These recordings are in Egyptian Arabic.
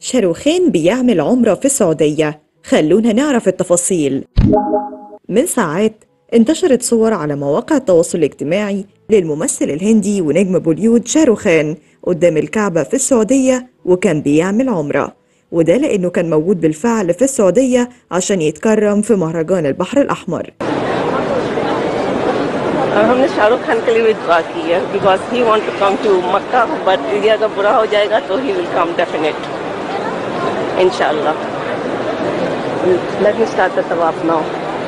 شاروخان بيعمل عمرة في السعودية خلونا نعرف التفاصيل من ساعات انتشرت صور على مواقع التواصل الاجتماعي للممثل الهندي ونجم بوليود شاروخان قدام الكعبة في السعودية وكان بيعمل عمرة وده لأنه كان موجود بالفعل في السعودية عشان يتكرم في مهرجان البحر الأحمر और हमने शाहरुख खान के लिए भी दुआ की है because he want to come to Mecca but ये अगर बुरा हो जाएगा तो ही विल कम डेफिनेट इंशाल्लाह लेट मी स्टार्ट द तवाफ नाउ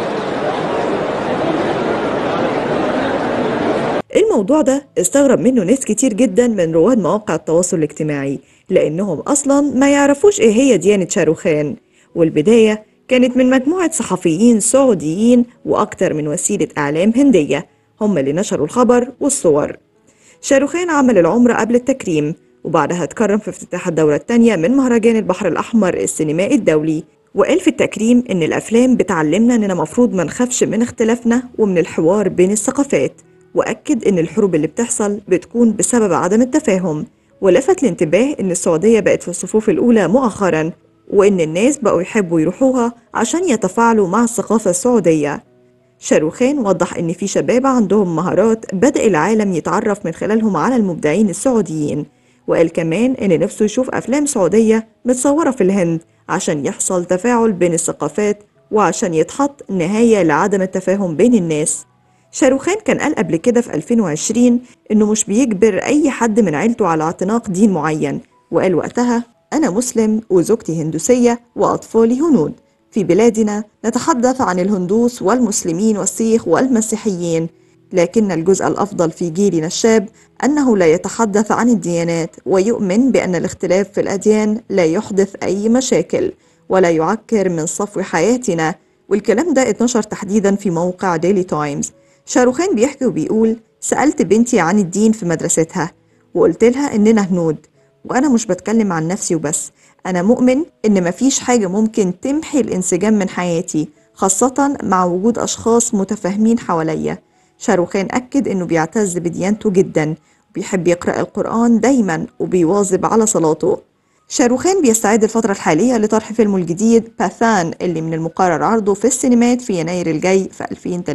الموضوع ده استغرب منه ناس كتير جدا من رواد مواقع التواصل الاجتماعي لأنهم أصلا ما يعرفوش إيه هي ديانة شاروخان والبداية كانت من مجموعة صحفيين سعوديين وأكتر من وسيلة إعلام هندية هم اللي نشروا الخبر والصور شاروخان عمل العمرة قبل التكريم وبعدها اتكرم في افتتاح الدورة الثانية من مهرجان البحر الأحمر السينمائي الدولي وقال في التكريم إن الأفلام بتعلمنا إننا مفروض ما نخافش من اختلافنا ومن الحوار بين الثقافات وأكد إن الحروب اللي بتحصل بتكون بسبب عدم التفاهم ولفت الانتباه إن السعودية بقت في الصفوف الأولى مؤخرا وإن الناس بقوا يحبوا يروحوها عشان يتفاعلوا مع الثقافة السعودية شاروخان وضح إن في شباب عندهم مهارات بدأ العالم يتعرف من خلالهم على المبدعين السعوديين وقال كمان إن نفسه يشوف أفلام سعودية متصورة في الهند عشان يحصل تفاعل بين الثقافات وعشان يتحط نهاية لعدم التفاهم بين الناس شاروخان كان قال قبل كده في 2020 إنه مش بيجبر أي حد من عيلته على اعتناق دين معين وقال وقتها أنا مسلم وزوجتي هندوسية وأطفالي هنود في بلادنا نتحدث عن الهندوس والمسلمين والسيخ والمسيحيين لكن الجزء الأفضل في جيلنا الشاب أنه لا يتحدث عن الديانات ويؤمن بأن الاختلاف في الأديان لا يحدث أي مشاكل ولا يعكر من صفو حياتنا والكلام ده اتنشر تحديدا في موقع ديلي تايمز شاروخان بيحكي وبيقول سألت بنتي عن الدين في مدرستها وقلت لها إننا هنود وأنا مش بتكلم عن نفسي وبس أنا مؤمن إن مفيش حاجة ممكن تمحي الانسجام من حياتي خاصة مع وجود أشخاص متفاهمين حواليا شاروخان أكد إنه بيعتز بديانته جدا وبيحب يقرأ القرآن دايما وبيواظب على صلاته شاروخان بيستعد الفترة الحالية لطرح فيلمه الجديد باثان اللي من المقرر عرضه في السينمات في يناير الجاي في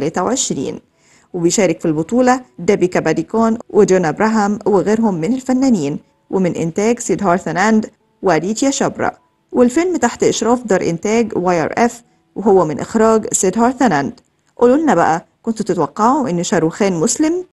2023 وبيشارك في البطولة دابيكا باديكون وجون أبراهام وغيرهم من الفنانين ومن إنتاج سيدهارث وريتيا شابرا والفيلم تحت إشراف دار إنتاج واي ار اف وهو من إخراج سيدهارث قولوا لنا بقى كنتوا تتوقعوا إن شاروخان مسلم